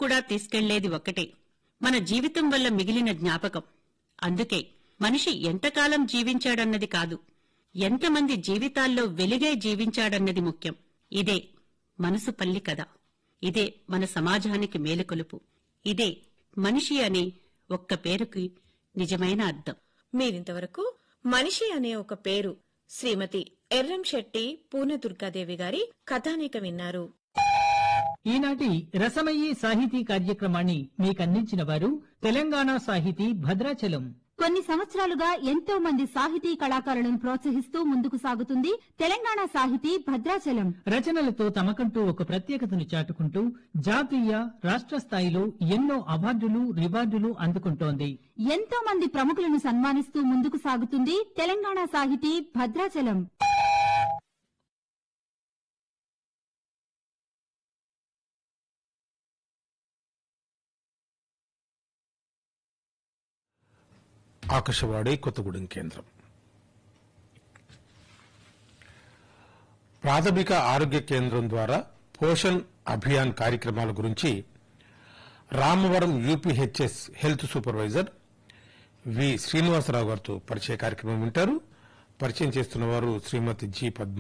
కూడా తీసుకెళ్లేది ఒక్కటే మన జీవితం వల్ల మిగిలిన జ్ఞాపకం అందుకే మనిషి ఎంతకాలం జీవించాడన్నది కాదు ఎంతమంది జీవితాల్లో వెలుగే జీవించాడన్నది ముఖ్యం ఇదే మనసు పల్లి కథ ఇదే మన సమాజానికి మేలుకొలుపు ఇదే మనిషి అనే ఒక్క పేరుకి నిజమైన అర్థం మీరింతవరకు మనిషి అనే ఒక పేరు శ్రీమతి ఎర్రం శెట్టి పూర్ణదుర్గాదేవి గారి కథానిక విన్నారు ఈనాటి రసమయీ సాహితీ కార్యక్రమాన్ని మీకందించిన వారు తెలంగాణ సాహితీ భద్రాచలం కొన్ని సంవత్సరాలుగా ఎంతో మంది సాహితీ కళాకారులను ప్రోత్సహిస్తూ ముందుకు సాగుతుంది తెలంగాణ సాహితీ భద్రాచలం రచనలతో తమకంటూ ఒక ప్రత్యేకతను చాటుకుంటూ జాతీయ రాష్ట్ర స్థాయిలో ఎన్నో అవార్డులు రివార్డులు అందుకుంటోంది ఎంతో మంది ప్రముఖులను సన్మానిస్తూ ముందుకు సాగుతుంది తెలంగాణ సాహితీ భద్రాచలం ఆకాశవాణి కొత్తగూడెం కేంద్రం ప్రాథమిక ఆరోగ్య కేంద్రం ద్వారా పోషణ్ అభియాన్ కార్యక్రమాల గురించి Ramavaram UPHS health supervisor V Srinivasa Rao గారితో పరిచయ కార్యక్రమం వింటారు పరిచయం చేస్తున్న వారు శ్రీమతి జి పద్మ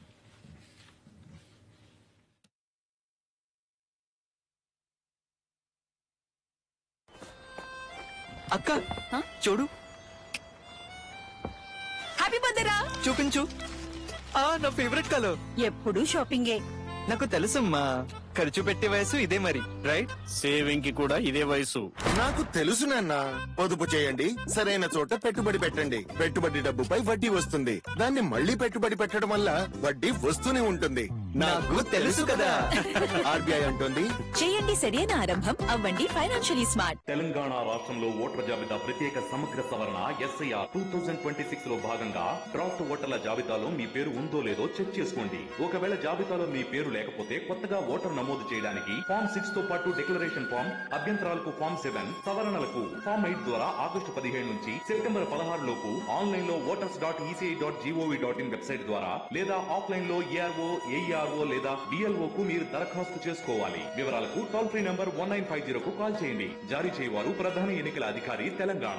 అక్క చూడు హ్యాపీ బర్త్డే రా చూపించు ఆ నా ఫేవరెట్ కలర్ ఎప్పుడు షాపింగే నాకు తెలుసమ్మా ఖర్చు పెట్టే వయసు ఇదే మరి రైట్ సేవింగ్ కి కూడా ఇదే వయసు నాకు తెలుసు నాన్న పొదుపు చేయండి సరైన చోట పెట్టుబడి పెట్టండి పెట్టుబడి డబ్బుపై వడ్డీ వస్తుంది దాన్ని మళ్ళీ పెట్టుబడి పెట్టడం వల్ల వడ్డీ వస్తూనే ఉంటుంది నాకు తెలుసు కదా ఆర్బీఐ అంటుంది చేయండి సరైన ఆరంభం అవ్వండి ఫైనాన్షియలీ స్మార్ట్ తెలంగాణ రాష్ట్రంలో ఓటర్ల జాబితా ప్రత్యేక సమగ్ర సవరణ SIR two thousand twenty six లో భాగంగా డ్రాఫ్ట్ ఓటర్ల జాబితాలో మీ పేరు ఉందో లేదో చెక్ చేసుకోండి ఒకవేళ జాబితాలో మీ పేరు లేకపోతే కొత్తగా ఓటర్ నమోదు చేయడానికి ఫామ్ సిక్స్ తో పాటు డిక్లరేషన్ ఫామ్ అభ్యంతరాలకు ఫామ్ సెవెన్ సవరణలకు ఫామ్ ఎయిట్ ద్వారా ఆగస్టు పదిహేడు నుంచి సెప్టెంబర్ పదహారు లోపు ఆన్లైన్ లో voters dot ECI dot GOV dot in website ద్వారా లేదా ఆఫ్లైన్ లో ఏఆర్ఓ ఏఈఆర్ఓ లేదా డిఎల్ఓ కు మీరు దరఖాస్తు చేసుకోవాలి వివరాలకు toll free number one nine five zero కు కాల్ చేయండి జారీ చేయవారు ప్రధాన ఎన్నికల అధికారి తెలంగాణ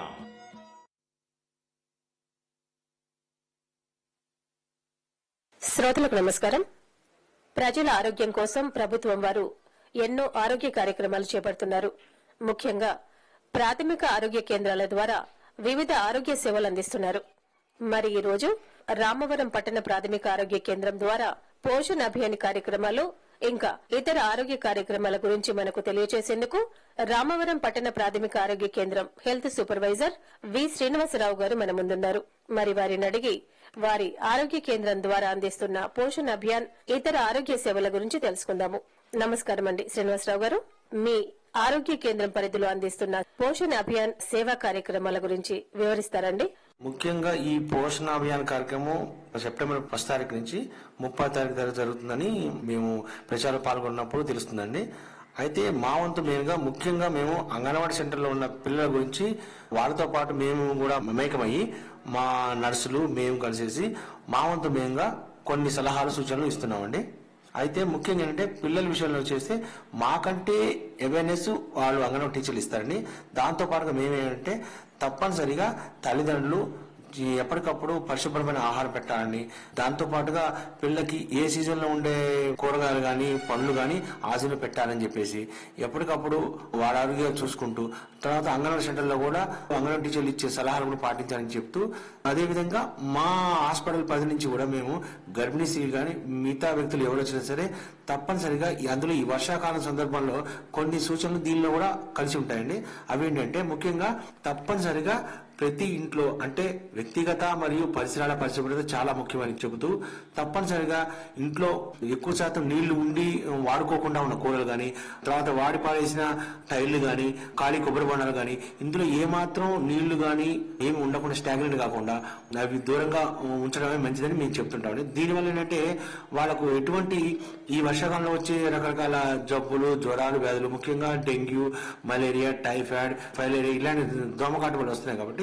శ్రోతలకు నమస్కారం ప్రజల ఆరోగ్యం కోసం ప్రభుత్వం వారు ఎన్నో ఆరోగ్య కార్యక్రమాలు చేపడుతున్నారు ముఖ్యంగా ప్రాథమిక ఆరోగ్య కేంద్రాల ద్వారా వివిధ ఆరోగ్య సేవలు అందిస్తున్నారు మరి ఈ రోజు రామవరం పట్టణ ప్రాథమిక ఆరోగ్య కేంద్రం ద్వారా పోషణ్ అభియాన్ కార్యక్రమాలు ఇంకా ఇతర ఆరోగ్య కార్యక్రమాల గురించి మనకు తెలియజేసేందుకు రామవరం పట్టణ ప్రాథమిక ఆరోగ్య కేంద్రం హెల్త్ సూపర్వైజర్ వి శ్రీనివాసరావు గారు మన ముందున్నారు మరి వారిని అడిగి వారి ఆరోగ్య కేంద్రం ద్వారా అందిస్తున్న పోషణ్ అభియాన్ ఇతర ఆరోగ్య సేవల గురించి తెలుసుకుందాము నమస్కారం అండి శ్రీనివాసరావు గారు మీ ఆరోగ్య కేంద్రం పరిధిలో అందిస్తున్న పోషణ్ అభియాన్ సేవా కార్యక్రమాల గురించి వివరిస్తారండి ముఖ్యంగా ఈ పోషణ అభియాన్ కార్యక్రమం సెప్టెంబర్ ఫస్ట్ తారీఖు నుంచి ముప్పై తారీఖు వరకు జరుగుతుందని మేము ప్రచారం పాల్గొన్నప్పుడు తెలుస్తుందండి అయితే మా వంతు మెయిన్గా ముఖ్యంగా మేము అంగన్వాడీ సెంటర్లో ఉన్న పిల్లల గురించి వాళ్ళతో పాటు మేము కూడా మమేకమయ్యి మా నర్సులు మేము కలిసేసి మా వంతు మెయిన్గా కొన్ని సలహాలు సూచనలు ఇస్తున్నామండి అయితే ముఖ్యంగా ఏంటంటే పిల్లల విషయంలో చేస్తే మాకంటే అవేర్నెస్ వాళ్ళు అంగన్వాడీ టీచర్లు ఇస్తారండి దాంతో పాటుగా మేమేంటంటే తప్పనిసరిగా తల్లిదండ్రులు ఈ ఎప్పటికప్పుడు పరిశుభ్రమైన ఆహారం పెట్టాలని దాంతో పాటుగా పిల్లలకి ఏ సీజన్ లో ఉండే కూరగాయలు గాని పండ్లు గాని ఆ సీజన్ పెట్టాలని చెప్పేసి ఎప్పటికప్పుడు వారి ఆరోగ్యం చూసుకుంటూ తర్వాత అంగన్వాడీ సెంటర్లో కూడా అంగన్వాడీ టీచర్లు ఇచ్చే సలహాలు కూడా పాటించాలని చెప్తూ అదే విధంగా మా హాస్పిటల్ పది నుంచి కూడా మేము గర్భిణీ స్త్రీలు కానీ మిగతా వ్యక్తులు ఎవరు వచ్చినా సరే తప్పనిసరిగా ఈ- అందులో ఈ వర్షాకాలం సందర్భంలో కొన్ని సూచనలు దీనిలో కూడా కలిసి ఉంటాయండి అవి ఏంటంటే ముఖ్యంగా తప్పనిసరిగా ప్రతి ఇంట్లో అంటే వ్యక్తిగత మరియు పరిసరాల పరిశుభ్రత చాలా ముఖ్యమని చెబుతూ తప్పనిసరిగా ఇంట్లో ఎక్కువ శాతం నీళ్లు ఉండి వాడుకోకుండా ఉన్న కూరలు గాని తర్వాత వాడి పాడేసిన టైర్లు గాని ఖాళీ కొబ్బరి బొండాలు గాని ఇందులో ఏమాత్రం నీళ్లు గాని ఏమి ఉండకుండా స్టాగ్నెంట్ కాకుండా అవి దూరంగా ఉంచడమే మంచిదని మేము చెప్తుంటాం దీనివల్ల ఏంటంటే వాళ్ళకు ఎటువంటి ఈ వర్షాకాలంలో వచ్చే రకరకాల జబ్బులు జ్వరాలు వ్యాధులు ముఖ్యంగా డెంగ్యూ మలేరియా టైఫాయిడ్ ఫైలేరియా ఇలాంటి దోమకాటు కూడా వస్తున్నాయి కాబట్టి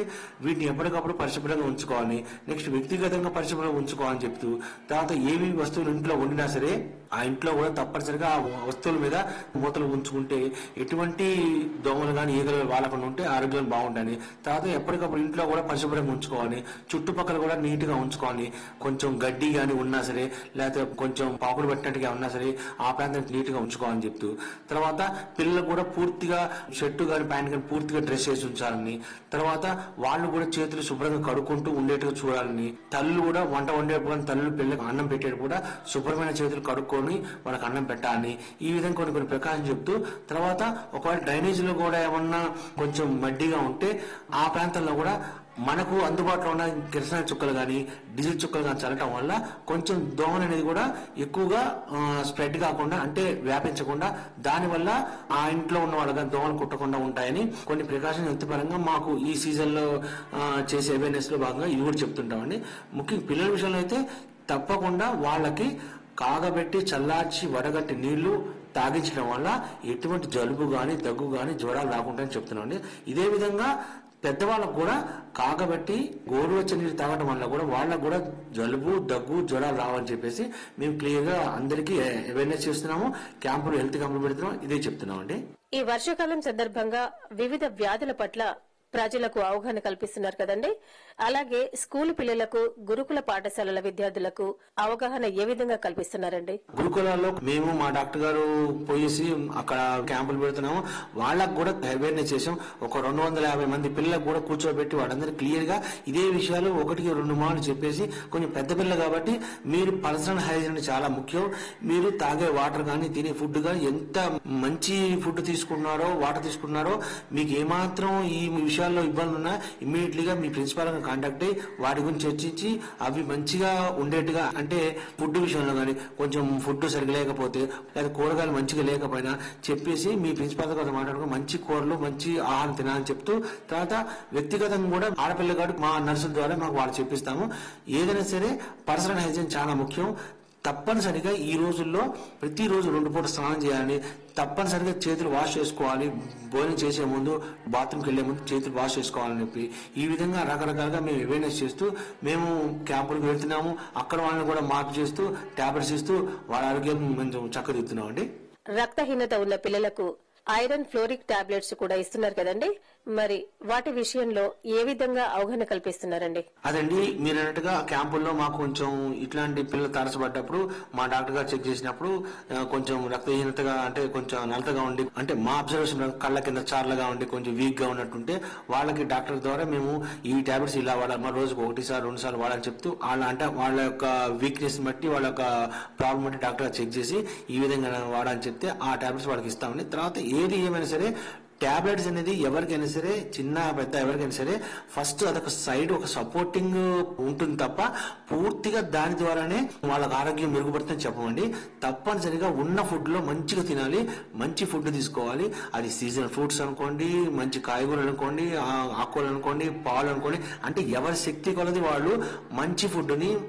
వీటిని ఎప్పటికప్పుడు పరిశుభ్రంగా ఉంచుకోవాలి నెక్స్ట్ వ్యక్తిగతంగా పరిశుభ్రంగా ఉంచుకోవాలని చెప్తూ తర్వాత ఏవి వస్తువులు ఇంట్లో వండినా సరే ఆ ఇంట్లో కూడా తప్పనిసరిగా ఆ వస్తువుల మీద మూతలు ఉంచుకుంటే ఎటువంటి దోమలు కానీ ఈగలు వాళ్ళకుండా ఉంటే ఆరోగ్యం బాగుంటుంది తర్వాత ఎప్పటికప్పుడు ఇంట్లో కూడా పరిశుభ్రంగా ఉంచుకోవాలి చుట్టుపక్కల కూడా నీట్ గా ఉంచుకోవాలి కొంచెం గడ్డి కానీ ఉన్నా సరే లేకపోతే కొంచెం పాకుడు పెట్టినట్టుగా ఉన్నా సరే ఆ ప్రాంతం నీట్ గా ఉంచుకోవాలని చెప్తూ తర్వాత పిల్లలు కూడా పూర్తిగా షర్టు కానీ ప్యాంట్ కానీ పూర్తిగా డ్రెస్ చేసి ఉంచాలని తర్వాత వాళ్ళు కూడా చేతులు శుభ్రంగా కడుక్కుంటూ ఉండేట్టుగా చూడాలని తల్లు కూడా వంట వండేటప్పుడు కానీ తల్లు పిల్లలకు అన్నం పెట్టేటప్పుడు కూడా శుభ్రమైన చేతులు కడుక్కొని వాళ్ళకి అన్నం పెట్టాలని ఈ విధంగా కొన్ని కొన్ని ప్రకాశం చెప్తూ తర్వాత ఒకవేళ డ్రైనేజ్ లో కూడా ఏమన్నా కొంచెం మడ్డిగా ఉంటే ఆ ప్రాంతంలో కూడా మనకు అందుబాటులో ఉన్న కిరసనాయిల చుక్కలు కానీ డీజిల్ చుక్కలు కానీ చల్లటం వల్ల కొంచెం దోమలు అనేది కూడా ఎక్కువగా స్ప్రెడ్ కాకుండా అంటే వ్యాపించకుండా దానివల్ల ఆ ఇంట్లో ఉన్న వాళ్ళకి దోమలు కుట్టకుండా ఉంటాయని కొన్ని ప్రికాషన్ హెల్త్ పరంగా మాకు ఈ సీజన్ లో ఆ, చేసే అవేర్నెస్ లో భాగంగా ఇవి కూడా చెప్తుంటామండి ముఖ్యంగా పిల్లల విషయంలో అయితే తప్పకుండా వాళ్ళకి కాగబెట్టి చల్లార్చి వడగట్టి నీళ్లు తాగించడం వల్ల ఎటువంటి జలుబు గాని దగ్గు గాని జ్వరాలు రాకుండా చెప్తున్నామండి ఇదే విధంగా పెద్దవాళ్ళకు కూడా కాగబెట్టి గోరువెచ్చని నీరు తాగడం వల్ల కూడా వాళ్ళకు కూడా జలుబు దగ్గు జ్వరాలు రావని చెప్పేసి మేము క్లియర్ గా అందరికీ అవేర్నెస్ చేస్తున్నాము క్యాంపులు హెల్త్ క్యాంపులు పెడుతున్నాం ఇదే చెప్తున్నాం అండి ఈ వర్షాకాలం సందర్భంగా వివిధ వ్యాధుల పట్ల ప్రజలకు అవగాహన కల్పిస్తున్నారు కదండి అలాగే స్కూల్ పిల్లలకు గురుకుల పాఠశాలల విద్యార్థులకు అవగాహన ఏ విధంగా కల్పిస్తున్నారండి గురుకులాల్లో మేము మా డాక్టర్ గారు పోయేసి అక్కడ క్యాంపులు పెడుతున్నాము వాళ్ళకు కూడా అవేర్నెస్ చేసాం ఒక రెండు వందల యాభై మంది పిల్లలకు కూడా కూర్చోబెట్టి వాళ్ళందరూ క్లియర్ గా ఇదే విషయాలు ఒకటికి రెండు మార్లు చెప్పేసి కొంచెం పెద్ద పిల్లలు కాబట్టి మీరు పర్సనల్ హైజీన్ చాలా ముఖ్యం మీరు తాగే వాటర్ కానీ తినే ఫుడ్ కానీ ఎంత మంచి ఫుడ్ తీసుకున్నారో వాటర్ తీసుకున్నారో మీకు ఏమాత్రం ఈ విషయాల్లో ఇబ్బంది ఉన్నా ఇమ్మీడియట్లీ గా మీ ప్రిన్సిపాల్ కాంటాక్ట్ అయ్యి వాటి గురించి చర్చించి అవి మంచిగా ఉండేట్టుగా అంటే ఫుడ్ విషయంలో కానీ కొంచెం ఫుడ్ సరిగ్గా లేకపోతే లేదా కూరగాయలు మంచిగా లేకపోయినా చెప్పేసి మీ ప్రిన్సిపాల్ గారితో మాట్లాడుకుని మంచి కూరలు మంచి ఆహారం తినాలని చెప్తూ తర్వాత వ్యక్తిగతంగా కూడా ఆడపిల్ల కాబట్టి మా నర్సుల ద్వారా మాకు వాళ్ళు చెప్పిస్తాము ఏదైనా సరే పర్సనల్ హైజీన్ చాలా ముఖ్యం తప్పనిసరిగా ఈ రోజుల్లో ప్రతిరోజు రెండు పూట స్నానం చేయాలి తప్పనిసరిగా చేతులు వాష్ చేసుకోవాలి భోజనం చేసే ముందు బాత్రూమ్కి వెళ్లే ముందు చేతులు వాష్ చేసుకోవాలని చెప్పి ఈ విధంగా రకరకాలుగా మేము అవేర్నెస్ చేస్తూ మేము క్యాంపులకు వెళ్తున్నాము అక్కడ వాళ్ళని కూడా మార్పు చేస్తూ టాబ్లెట్స్ ఇస్తూ వాళ్ళ ఆరోగ్యం కొంచెం చక్కదిద్దుతున్నాం అండి రక్తహీనత ఉన్న పిల్లలకు ఐరన్ ఫ్లోరిక్ టాబ్లెట్స్ కూడా ఇస్తున్నారు కదండి మరి వాటి విషయంలో ఏ విధంగా అవగాహన కల్పిస్తున్నారండి అదండి మీరు అన్నట్టుగా క్యాంపుల్లో మాకు కొంచెం ఇట్లాంటి పిల్లలు తరచబడ్డప్పుడు మా డాక్టర్ గారు చెక్ చేసినప్పుడు ఆ, కొంచెం రక్తహీనతగా అంటే కొంచెం నలతగా ఉండి అంటే మా అబ్జర్వేషన్ కళ్ళ కింద చార్లగా ఉండి కొంచెం వీక్ గా ఉన్నట్టుంటే వాళ్ళకి డాక్టర్ ద్వారా మేము ఈ టాబ్లెట్స్ ఇలా వాడాలి మా రోజుకు ఒకటి సార్ రెండు సార్లు వాడాలని చెప్తూ వాళ్ళ అంటే వాళ్ళ యొక్క వీక్నెస్ బట్టి వాళ్ళ యొక్క ప్రాబ్లం బట్టి డాక్టర్ గారు చెక్ చేసి ఈ విధంగా వాడాలని చెప్తే ఆ టాబ్లెట్స్ వాళ్ళకి ఇస్తామని తర్వాత ఏది ఏమైనా సరే టాబ్లెట్స్ అనేది ఎవరికైనా సరే చిన్న పెద్ద ఎవరికైనా సరే ఫస్ట్ అదొక సైడ్ ఒక సపోర్టింగ్ ఉంటుంది తప్ప పూర్తిగా దాని ద్వారానే వాళ్ళకి ఆరోగ్యం మెరుగుపడుతుందని చెప్పమండి తప్పనిసరిగా ఉన్న ఫుడ్ లో మంచిగా తినాలి మంచి ఫుడ్ తీసుకోవాలి అది సీజనల్ ఫ్రూట్స్ అనుకోండి మంచి కాయగూరలు అనుకోండి ఆ- ఆకుకూరలు అనుకోండి పాలు అనుకోండి అంటే ఎవరి శక్తి కొలది వాళ్ళు మంచి ఫుడ్ ని